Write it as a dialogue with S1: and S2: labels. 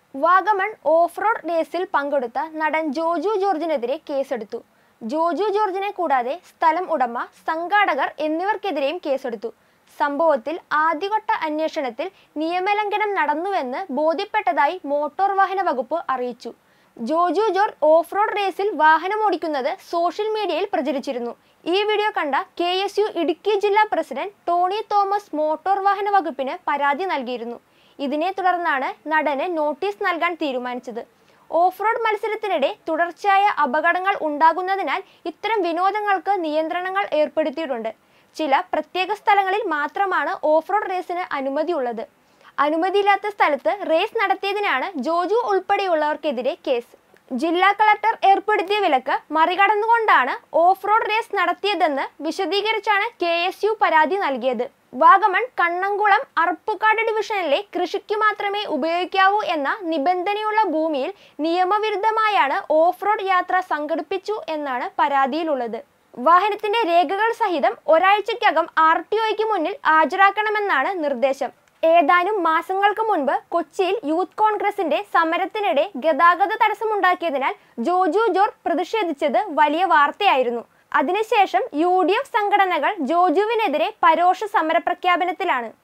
S1: Vagamon of road റേസിൽ പങ്കെടുത്ത നടൻ ജോജു ജോർജിനെതിരെ കേസെടുത്തു ജോജു ജോർജിനെ കൂടാതെ സ്ഥലം ഉടമ സംഘാടകർ എന്നിവർക്കെതിരെയും കേസെടുത്തു സംഭവത്തിൽ ആദ്യഘട്ട അന്വേഷണത്തിൽ നിയമലംഘനം നടന്നുവെന്ന് ബോധ്യപ്പെട്ടതായി മോട്ടോർ വാഹന വകുപ്പ് അറിയിച്ചു ജോജു ജോർജ് ഓഫ് റോഡ് റേസിൽ വാഹനമോടിക്കുന്നത് സോഷ്യൽ മീഡിയയിൽ പ്രചരിച്ചിരുന്നു ഈ വീഡിയോ കണ്ട കെ എസ് യു ഇടുക്കി ജില്ലാ പ്രസിഡന്റ് ടോണി തോമസ് മോട്ടോർ വാഹന വകുപ്പിന് പരാതി നൽകിയിരുന്നു ഇതിനെ തുടർന്നാണ് നടന് നോട്ടീസ് നൽകാൻ തീരുമാനിച്ചത് ഓഫ് റോഡ് മത്സരത്തിനിടെ തുടർച്ചയായ അപകടങ്ങൾ ഉണ്ടാകുന്നതിനാൽ ഇത്തരം വിനോദങ്ങൾക്ക് നിയന്ത്രണങ്ങൾ ഏർപ്പെടുത്തിയിട്ടുണ്ട് ചില പ്രത്യേക സ്ഥലങ്ങളിൽ മാത്രമാണ് ഓഫ് റോഡ് റേസിന് അനുമതിയുള്ളത് അനുമതിയില്ലാത്ത സ്ഥലത്ത് റേസ് നടത്തിയതിനാണ് ജോജു ഉൾപ്പെടെയുള്ളവർക്കെതിരെ കേസ് ജില്ലാ കളക്ടർ ഏർപ്പെടുത്തിയ വിലക്ക് മറികടന്നുകൊണ്ടാണ് ഓഫ് റോഡ് റേസ് നടത്തിയതെന്ന് വിശദീകരിച്ചാണ് കെ എസ് യു പരാതി നൽകിയത് വാഗമൺ കണ്ണംകുളം അറപ്പുക്കാട് ഡിവിഷനിലെ കൃഷിക്ക് മാത്രമേ ഉപയോഗിക്കാവൂ എന്ന നിബന്ധനയുള്ള ഭൂമിയിൽ നിയമവിരുദ്ധമായാണ് ഓഫ് റോഡ് യാത്ര സംഘടിപ്പിച്ചു എന്നാണ് പരാതിയിലുള്ളത് വാഹനത്തിന്റെ രേഖകൾ സഹിതം ഒരാഴ്ചയ്ക്കകം ആർ ടി ഒയ്ക്ക് മുന്നിൽ ഹാജരാക്കണമെന്നാണ് നിർദ്ദേശം ഏതാനും മാസങ്ങൾക്ക് മുൻപ് കൊച്ചിയിൽ യൂത്ത് കോൺഗ്രസിന്റെ സമരത്തിനിടെ ഗതാഗത തടസ്സമുണ്ടാക്കിയതിനാൽ ജോജു ജോർജ് പ്രതിഷേധിച്ചത് വലിയ വാർത്തയായിരുന്നു അതിനുശേഷം യു ഡി എഫ് സംഘടനകൾ ജോജുവിനെതിരെ പരോക്ഷ സമരപ്രഖ്യാപനത്തിലാണ്